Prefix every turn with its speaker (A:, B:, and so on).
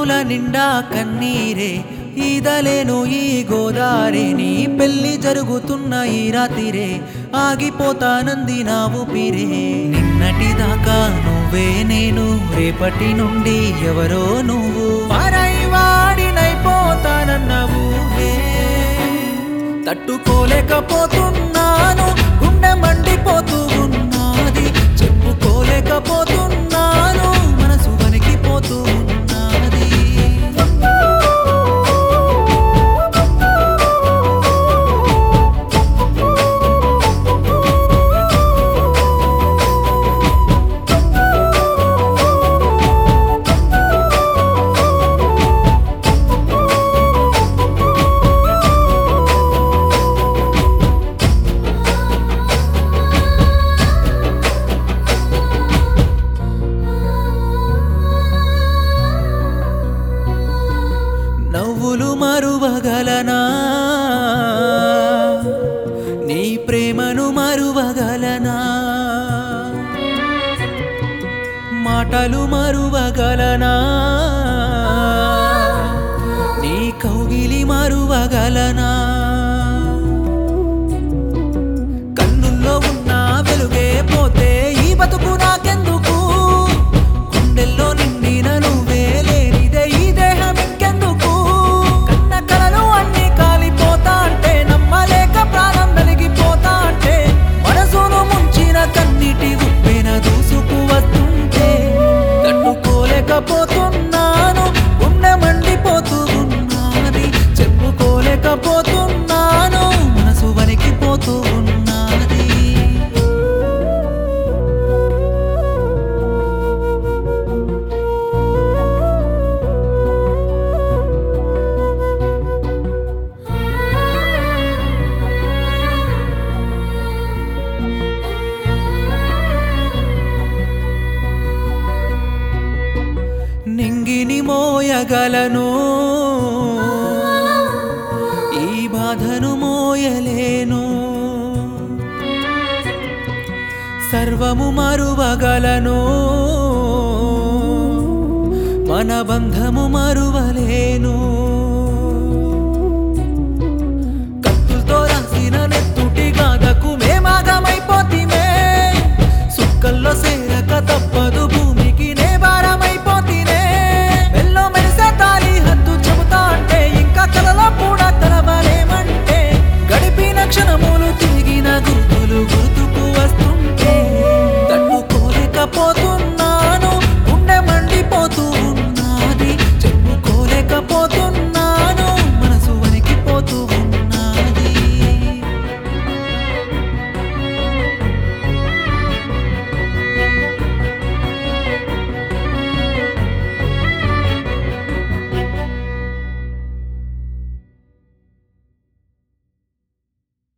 A: కన్నుల నిండా కన్నీరే ఈదలేను ఈ గోదారే నీ పెళ్లి జరుగుతున్న ఈ రాతిరే ఆగిపోతానంది నా ఊపిరే నిన్నటి దాకా నువ్వే నేను రేపటి నుండి ఎవరో నువ్వు వాడినైపోతానన్న ఊహే తట్టుకోలేకపోతున్నాను గుండె మండిపోతూ ఉన్నది చెప్పుకోలేకపోతున్నాను మనసు వణికిపోతూ ఉన్నది నవ్వులు మరువగలనా నీ ప్రేమను మరువగలనా మాటలు మరువగలనా నీ కౌగిలి మరువగలనా కన్నుల్లో ఉన్న వెలుగే పోతే ఈ బతుకు నాకెందుకు గుండెల్లో నిండిన నువ్వే లేనిదే ఈ దేహం ఇంకెందుకు కన్న కలలు అన్ని కాలిపోతా అంటే నమ్మలేక ప్రాణం వెలిగిపోతా అంటే మనసును ముంచిన కన్నిటి ఉప్పెన దూసుకు వస్తుంటే తట్టుకోలేకపోతున్నాను గుండె మండిపోతూ ఉన్నది చెప్పుకోలేకపోతున్నాను మనసు వణికిపోతూ ఉన్నది నింగిని మోయగలను ఈ బాధను మోయలేను సర్వము మరువగలను మన బంధము మరువలేను